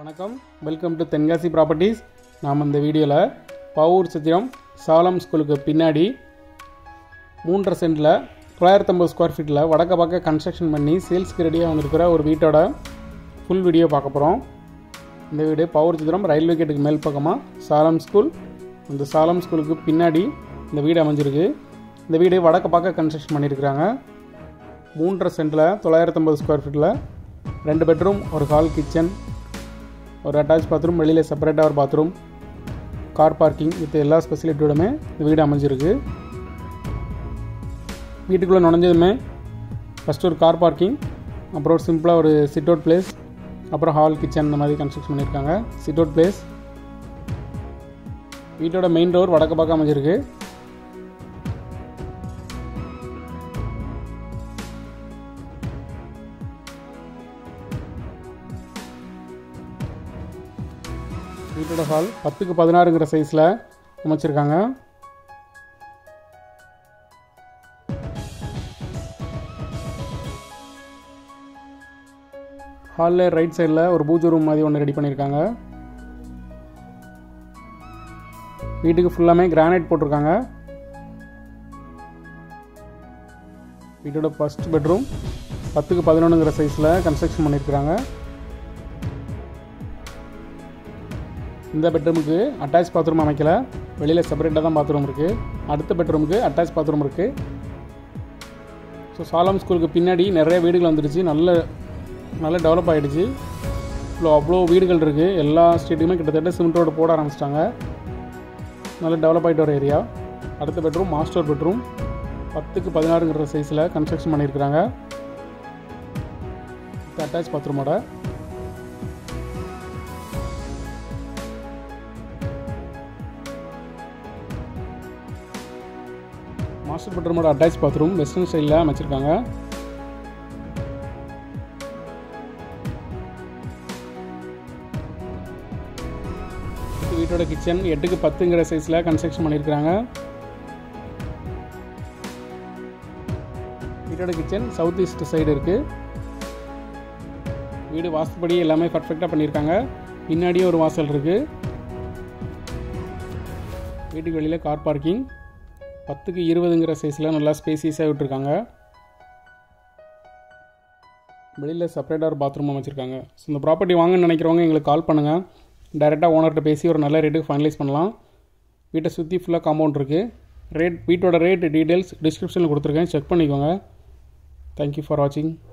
வணக்கம் welcome to Tenkasi properties நாம் இந்த வீடியோவில் பவுர் சத்திரம் சாலம் ஸ்கூலுக்கு பின்னாடி மூன்றரை சென்டில் தொள்ளாயிரத்தம்பது ஸ்கொயர் ஃபீட்டில் வடக்க பக்க கன்ஸ்ட்ரக்ஷன் பண்ணி சேல்ஸ்க்கு ரெடியாக வந்திருக்கிற ஒரு வீட்டோட ஃபுல் வீடியோ பார்க்க போகிறோம் இந்த வீடு பவுர் சத்திரம் ரயில்வே கேட்டுக்கு மேல் பக்கமாக சாலம் ஸ்கூல் அந்த சாலம் ஸ்கூலுக்கு பின்னாடி இந்த வீடு அமைஞ்சிருக்கு இந்த வீடு வடக்க பக்க கன்ஸ்ட்ரக்ஷன் பண்ணியிருக்கிறாங்க மூன்றரை சென்டில் தொள்ளாயிரத்தம்பது ஸ்கொயர் ஃபீட்டில் ரெண்டு பெட்ரூம் ஒரு ஹால் கிச்சன் ஒரு அட்டாச் பாத்ரூம் வெளியில் செப்பரேட்டாக ஒரு பாத்ரூம் கார் பார்க்கிங் வித் எல்லா ஸ்பெசிலிட்டியோடுமே இந்த வீடு அமைஞ்சிருக்கு வீட்டுக்குள்ளே நுழைஞ்சதுமே ஃபஸ்ட்டு ஒரு கார் பார்க்கிங் அப்புறம் ஒரு சிம்பிளாக ஒரு சிட் அவுட் பிளேஸ் அப்புறம் ஹால் கிச்சன் இந்த மாதிரி கன்ஸ்ட்ரக்ஷன் பண்ணியிருக்காங்க சிட் அவுட் பிளேஸ் வீட்டோட மெயின் டோர் வடக்கு பக்கம் அமைஞ்சிருக்கு வீட்டோட ஹால் பத்துக்கு பதினாறுங்கிற சைஸில் அமைச்சிருக்காங்க ஹாலில் ரைட் சைடில் ஒரு பூஜை ரூம் மாதிரி ஒன்று ரெடி பண்ணியிருக்காங்க வீட்டுக்கு ஃபுல்லாமே கிரானைட் போட்டிருக்காங்க வீட்டோட ஃபஸ்ட் பெட்ரூம் பத்துக்கு பதினொன்றுங்கிற சைஸில் கன்ஸ்ட்ரக்ஷன் பண்ணியிருக்கிறாங்க இந்த பெட்ரூமுக்கு அட்டாச் பாத்ரூம் அமைக்கல வெளியில் செப்பரேட்டாக தான் பாத்ரூம் இருக்குது அடுத்த பெட்ரூமுக்கு அட்டாச் பாத்ரூம் இருக்குது ஸோ சாலம் ஸ்கூலுக்கு பின்னாடி நிறைய வீடுகள் வந்துடுச்சு நல்ல நல்ல டெவலப் ஆகிடுச்சு இவ்வளோ அவ்வளோ வீடுகள் இருக்குது எல்லா ஸ்ட்ரீட்டுக்குமே கிட்டத்தட்ட சிமெண்ட் ரோடு போட ஆரம்பிச்சிட்டாங்க நல்ல டெவலப் ஆகிட்டு வர ஏரியா அடுத்த பெட்ரூம் மாஸ்டர் பெட்ரூம் பத்துக்கு பதினாறுங்கிற சைஸில் கன்ஸ்ட்ரக்ஷன் பண்ணியிருக்கிறாங்க அட்டாச் பாத்ரூமோட மாஸ்டர் பெட்ரூமோட அட்டாச் பாத்ரூம் வெஸ்டர்ன் ஸ்டைலில் அமைச்சிருக்காங்க வீட்டோட கிச்சன் எட்டுக்கு பத்துங்கிற சைஸில் கன்ஸ்ட்ரக்ஷன் பண்ணியிருக்கிறாங்க வீட்டோட கிச்சன் சவுத் ஈஸ்ட் சைடு இருக்குது வீடு வாஸ்துப்படி எல்லாமே பர்ஃபெக்டாக பண்ணியிருக்காங்க பின்னாடியே ஒரு வாசல் இருக்குது வீட்டுக்கு வெளியில் கார் பார்க்கிங் பத்துக்கு இருபதுங்கிற சைஸில் நல்லா ஸ்பேசியஸாக விட்டுருக்காங்க வெளியில் செப்பரேட்டாக ஒரு பாத்ரூம் அமைச்சிருக்காங்க ஸோ இந்த ப்ராப்பர்ட்டி வாங்கன்னு நினைக்கிறவங்க எங்களுக்கு கால் பண்ணுங்கள் டைரெக்டாக ஓனர்கிட்ட பேசி ஒரு நல்ல ரேட்டுக்கு ஃபைனலைஸ் பண்ணலாம் வீட்டை சுற்றி ஃபுல்லாக காம்பவுண்ட் இருக்குது ரேட் வீட்டோட ரேட் டீட்டெயில்ஸ் டிஸ்கிரிப்ஷனில் கொடுத்துருக்கேன் செக் பண்ணிக்கோங்க தேங்க்யூ ஃபார் வாட்சிங்